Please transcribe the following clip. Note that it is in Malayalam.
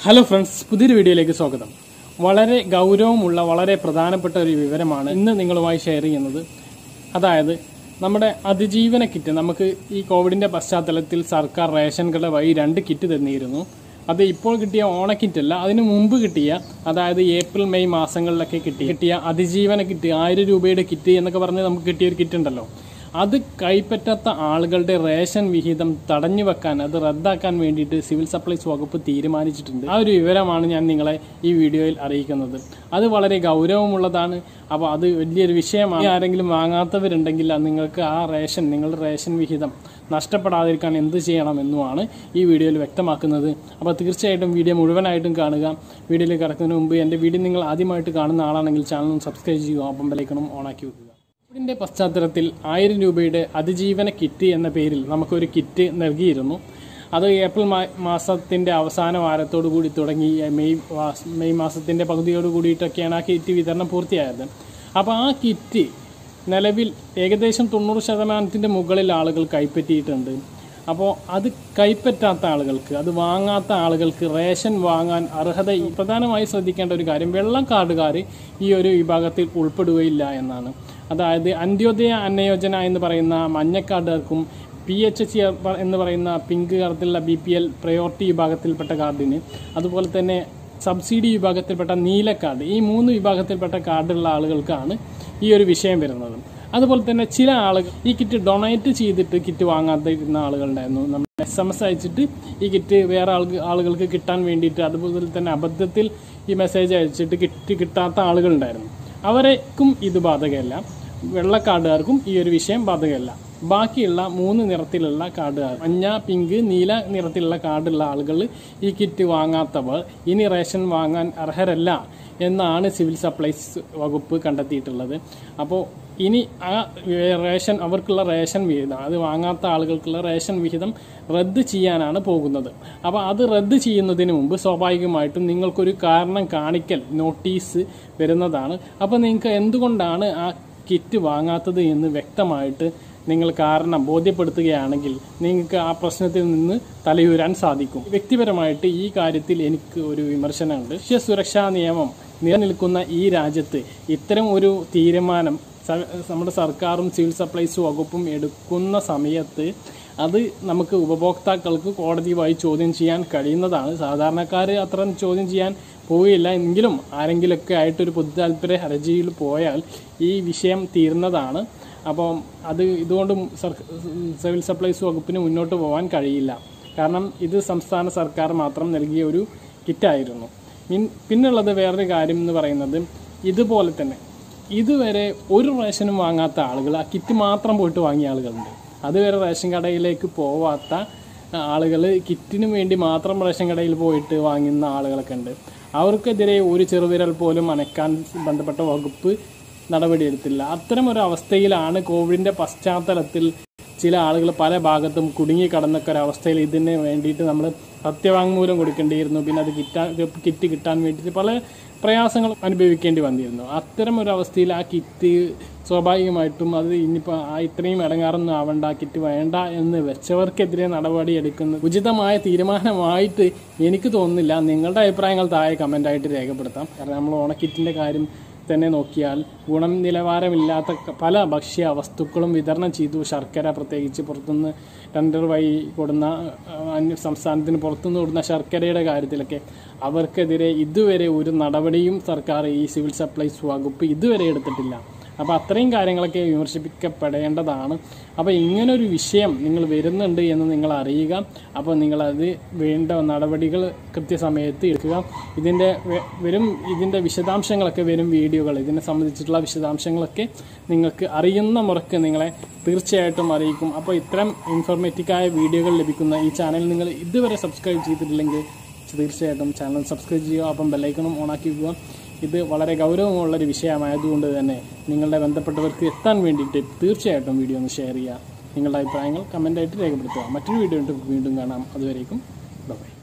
ഹലോ ഫ്രണ്ട്സ് പുതിയൊരു വീഡിയോയിലേക്ക് സ്വാഗതം വളരെ ഗൗരവമുള്ള വളരെ പ്രധാനപ്പെട്ട ഒരു വിവരമാണ് ഇന്ന് നിങ്ങളുമായി ഷെയർ ചെയ്യുന്നത് അതായത് നമ്മുടെ അതിജീവന കിറ്റ് നമുക്ക് ഈ കോവിഡിന്റെ പശ്ചാത്തലത്തിൽ സർക്കാർ റേഷൻ കട വഴി രണ്ട് കിറ്റ് തന്നിരുന്നു അത് ഇപ്പോൾ കിട്ടിയ ഓണ കിറ്റ് അല്ല അതിനു മുമ്പ് കിട്ടിയ അതായത് ഏപ്രിൽ മെയ് മാസങ്ങളിലൊക്കെ കിട്ടി കിട്ടിയ അതിജീവന കിറ്റ് ആയിരം രൂപയുടെ കിറ്റ് എന്നൊക്കെ പറഞ്ഞ് നമുക്ക് കിട്ടിയ ഒരു കിറ്റ് ഉണ്ടല്ലോ അത് കൈപ്പറ്റാത്ത ആളുകളുടെ റേഷൻ വിഹിതം തടഞ്ഞു വെക്കാൻ അത് റദ്ദാക്കാൻ വേണ്ടിയിട്ട് സിവിൽ സപ്ലൈസ് വകുപ്പ് തീരുമാനിച്ചിട്ടുണ്ട് ആ ഒരു വിവരമാണ് ഞാൻ നിങ്ങളെ ഈ വീഡിയോയിൽ അറിയിക്കുന്നത് അത് വളരെ ഗൗരവമുള്ളതാണ് അപ്പോൾ അത് വലിയൊരു വിഷയമാണ് ഇനി ആരെങ്കിലും വാങ്ങാത്തവരുണ്ടെങ്കിൽ അത് നിങ്ങൾക്ക് ആ റേഷൻ നിങ്ങളുടെ റേഷൻ വിഹിതം നഷ്ടപ്പെടാതിരിക്കാൻ എന്ത് ചെയ്യണമെന്നുമാണ് ഈ വീഡിയോയിൽ വ്യക്തമാക്കുന്നത് അപ്പോൾ തീർച്ചയായിട്ടും വീഡിയോ മുഴുവനായിട്ടും കാണുക വീഡിയോയിൽ കിടക്കുന്നതിന് മുമ്പ് എൻ്റെ വീഡിയോ നിങ്ങൾ ആദ്യമായിട്ട് കാണുന്ന ആളാണെങ്കിൽ ചാനൽ സബ്സ്ക്രൈബ് ചെയ്യുക അപ്പം ബെലൈക്കണം ഓണാക്കി വെക്കുക കോവിഡിന്റെ പശ്ചാത്തലത്തിൽ ആയിരം രൂപയുടെ അതിജീവന കിറ്റ് എന്ന പേരിൽ നമുക്കൊരു കിറ്റ് നൽകിയിരുന്നു അത് ഏപ്രിൽ മാ- മാസത്തിന്റെ അവസാന വാരത്തോടു കൂടി തുടങ്ങി മെയ് മാസ- മെയ് മാസത്തിന്റെ പകുതിയോട് കൂടിയിട്ടൊക്കെയാണ് ആ കിറ്റ് വിതരണം പൂർത്തിയായത് അപ്പോൾ ആ കിറ്റ് നിലവിൽ ഏകദേശം തൊണ്ണൂറ് ശതമാനത്തിന്റെ മുകളിൽ ആളുകൾ കൈപ്പറ്റിയിട്ടുണ്ട് അപ്പോൾ അത് കൈപ്പറ്റാത്ത ആളുകൾക്ക് അത് വാങ്ങാത്ത ആളുകൾക്ക് റേഷൻ വാങ്ങാൻ അർഹത പ്രധാനമായി ശ്രദ്ധിക്കേണ്ട ഒരു കാര്യം വെള്ളം കാർഡുകാർ ഈ ഒരു വിഭാഗത്തിൽ ഉൾപ്പെടുകയില്ല എന്നാണ് അതായത് അന്ത്യോദയ അന്നയോജന എന്ന് പറയുന്ന മഞ്ഞക്കാർഡുകാർക്കും പി എച്ച് എച്ച് എന്ന് പറയുന്ന പിങ്ക് കാർഡിലുള്ള ബി പി എൽ പ്രയോറിറ്റി വിഭാഗത്തിൽപ്പെട്ട കാർഡിന് അതുപോലെ തന്നെ സബ്സിഡി വിഭാഗത്തിൽപ്പെട്ട നീല കാർഡ് ഈ മൂന്ന് വിഭാഗത്തിൽപ്പെട്ട കാർഡുള്ള ആളുകൾക്കാണ് ഈ ഒരു വിഷയം വരുന്നത് അതുപോലെ തന്നെ ചില ആളുകൾ ഈ കിറ്റ് ഡൊണേറ്റ് ചെയ്തിട്ട് കിറ്റ് വാങ്ങാതിരുന്ന ആളുകളുണ്ടായിരുന്നു നമ്മൾ എസ് എം എസ് അയച്ചിട്ട് ഈ കിറ്റ് വേറെ ആൾക്ക് ആളുകൾക്ക് കിട്ടാൻ വേണ്ടിയിട്ട് അതുപോലെ തന്നെ അബദ്ധത്തിൽ ഈ മെസ്സേജ് അയച്ചിട്ട് കിറ്റ് കിട്ടാത്ത ആളുകളുണ്ടായിരുന്നു അവരെക്കും ഇത് ബാധകമല്ല വെള്ളക്കാർഡുകാർക്കും ഈ ഒരു വിഷയം ബാധകമല്ല ബാക്കിയുള്ള മൂന്ന് നിറത്തിലുള്ള കാർഡുകാർ മഞ്ഞ പിങ്ക് നീല നിറത്തിലുള്ള കാർഡുള്ള ആളുകൾ ഈ കിറ്റ് വാങ്ങാത്തവർ ഇനി റേഷൻ വാങ്ങാൻ അർഹരല്ല എന്നാണ് സിവിൽ സപ്ലൈസ് വകുപ്പ് കണ്ടെത്തിയിട്ടുള്ളത് അപ്പോൾ ഇനി ആ റേഷൻ അവർക്കുള്ള റേഷൻ വിഹിതം അത് വാങ്ങാത്ത ആളുകൾക്കുള്ള റേഷൻ വിഹിതം റദ്ദ് ചെയ്യാനാണ് പോകുന്നത് അപ്പോൾ അത് റദ്ദ് ചെയ്യുന്നതിന് മുമ്പ് സ്വാഭാവികമായിട്ടും നിങ്ങൾക്കൊരു കാരണം കാണിക്കൽ നോട്ടീസ് വരുന്നതാണ് അപ്പോൾ നിങ്ങൾക്ക് എന്തുകൊണ്ടാണ് ആ കിറ്റ് വാങ്ങാത്തത് എന്ന് വ്യക്തമായിട്ട് നിങ്ങൾ കാരണം ബോധ്യപ്പെടുത്തുകയാണെങ്കിൽ നിങ്ങൾക്ക് ആ പ്രശ്നത്തിൽ നിന്ന് തലയൂരാൻ സാധിക്കും വ്യക്തിപരമായിട്ട് ഈ കാര്യത്തിൽ എനിക്ക് ഒരു വിമർശനമുണ്ട് ഭക്ഷ്യ സുരക്ഷാ നിയമം നിലനിൽക്കുന്ന ഈ രാജ്യത്ത് ഇത്തരം ഒരു തീരുമാനം സ- നമ്മുടെ സർക്കാരും സിവിൽ സപ്ലൈസ് വകുപ്പും എടുക്കുന്ന സമയത്ത് അത് നമുക്ക് ഉപഭോക്താക്കൾക്ക് കോടതിയുമായി ചോദ്യം ചെയ്യാൻ കഴിയുന്നതാണ് സാധാരണക്കാർ അത്ര ചോദ്യം ചെയ്യാൻ പോവുകയില്ല എങ്കിലും ആരെങ്കിലുമൊക്കെ ആയിട്ടൊരു പൊതു താല്പര്യ ഹർജിയിൽ പോയാൽ ഈ വിഷയം തീർന്നതാണ് അപ്പം അത് ഇതുകൊണ്ട് സർ- സിവിൽ സപ്ലൈസ് വകുപ്പിന് മുന്നോട്ട് പോകാൻ കഴിയില്ല കാരണം ഇത് സംസ്ഥാന സർക്കാർ മാത്രം നൽകിയ ഒരു കിറ്റായിരുന്നു മിൻ- പിന്നുള്ളത് വേറൊരു കാര്യം എന്ന് പറയുന്നത് ഇതുപോലെ തന്നെ ഇതുവരെ ഒരു റേഷനും വാങ്ങാത്ത ആളുകൾ ആ കിറ്റ് മാത്രം പോയിട്ട് വാങ്ങിയ ആളുകളുണ്ട് അതുവരെ റേഷൻ കടയിലേക്ക് പോവാത്ത ആളുകൾ കിറ്റിന് വേണ്ടി മാത്രം റേഷൻ കടയിൽ പോയിട്ട് വാങ്ങുന്ന ആളുകളൊക്കെ ഉണ്ട് അവർക്കെതിരെ ഒരു ചെറുവിരൽ പോലും അനക്കാൻ ബന്ധപ്പെട്ട വകുപ്പ് നടപടിയെടുത്തില്ല അത്തരം ഒരു അവസ്ഥയിലാണ് കോവിഡിന്റെ പശ്ചാത്തലത്തിൽ ചില ആളുകൾ പല ഭാഗത്തും കുടുങ്ങി കടന്നൊക്കെ ഒരു അവസ്ഥയിൽ ഇതിന് വേണ്ടിയിട്ട് നമ്മൾ സത്യവാങ്മൂലം കൊടുക്കേണ്ടിയിരുന്നു പിന്നെ അത് കിട്ടാൻ കിറ്റ് കിട്ടാൻ വേണ്ടിയിട്ട് പല പ്രയാസങ്ങൾ അനുഭവിക്കേണ്ടി വന്നിരുന്നു അത്തരം ഒരു അവസ്ഥയിൽ ആ കിറ്റ് സ്വാഭാവികമായിട്ടും അത് ഇനിയിപ്പോൾ ആ ഇത്രയും ഇടങ്ങാറൊന്നും ആവണ്ട ആ കിറ്റ് വേണ്ട എന്ന് വെച്ചവർക്കെതിരെ നടപടി എടുക്കുന്നത് ഉചിതമായ തീരുമാനമായിട്ട് എനിക്ക് തോന്നുന്നില്ല നിങ്ങളുടെ അഭിപ്രായങ്ങൾ താഴെ കമൻ്റായിട്ട് രേഖപ്പെടുത്താം കാരണം നമ്മൾ ഓണക്കിറ്റിൻ്റെ കാര്യം തന്നെ നോക്കിയാൽ ഗുണം നിലവാരമില്ലാത്ത ക- പല ഭക്ഷ്യ വസ്തുക്കളും വിതരണം ചെയ്തു ശർക്കര പ്രത്യേകിച്ച് പുറത്തുനിന്ന് ടെൻഡർ വഴി കൊടുന്ന ആ, അന്യ സംസ്ഥാനത്തിന് പുറത്തുനിന്ന് കൊടുക്കുന്ന ശർക്കരയുടെ കാര്യത്തിലൊക്കെ അവർക്കെതിരെ ഇതുവരെ ഒരു നടപടിയും സർക്കാർ ഈ സിവിൽ സപ്ലൈസ് വകുപ്പ് ഇതുവരെ എടുത്തിട്ടില്ല അപ്പോൾ അത്രയും കാര്യങ്ങളൊക്കെ വിമർശിപ്പിക്കപ്പെടേണ്ടതാണ് അപ്പോൾ ഇങ്ങനൊരു വിഷയം നിങ്ങൾ വരുന്നുണ്ട് എന്ന് നിങ്ങൾ അറിയുക അപ്പോൾ നിങ്ങളത് വേണ്ട നടപടികൾ കൃത്യസമയത്ത് എടുക്കുക ഇതിൻ്റെ വെ- വരും ഇതിൻ്റെ വിശദാംശങ്ങളൊക്കെ വരും വീഡിയോകൾ ഇതിനെ സംബന്ധിച്ചിട്ടുള്ള വിശദാംശങ്ങളൊക്കെ നിങ്ങൾക്ക് അറിയുന്ന മുറക്ക് നിങ്ങളെ തീർച്ചയായിട്ടും അറിയിക്കും അപ്പോൾ ഇത്തരം ഇൻഫോർമേറ്റീവായ വീഡിയോകൾ ലഭിക്കുന്ന ഈ ചാനൽ നിങ്ങൾ ഇതുവരെ സബ്സ്ക്രൈബ് ചെയ്തിട്ടില്ലെങ്കിൽ തീർച്ചയായിട്ടും ചാനൽ സബ്സ്ക്രൈബ് ചെയ്യുക അപ്പം ബെല്ലൈക്കണും ഓണാക്കി വെക്കുക ഇത് വളരെ ഗൗരവമുള്ള ഒരു വിഷയമായതുകൊണ്ട് തന്നെ നിങ്ങളുടെ ബന്ധപ്പെട്ടവർക്ക് എത്താൻ വേണ്ടിയിട്ട് തീർച്ചയായിട്ടും വീഡിയോ ഒന്ന് ഷെയർ ചെയ്യുക നിങ്ങളുടെ അഭിപ്രായങ്ങൾ കമൻ്റായിട്ട് രേഖപ്പെടുത്തുക മറ്റൊരു വീഡിയോ വീണ്ടും കാണാം അതുവരേക്കും ബൈ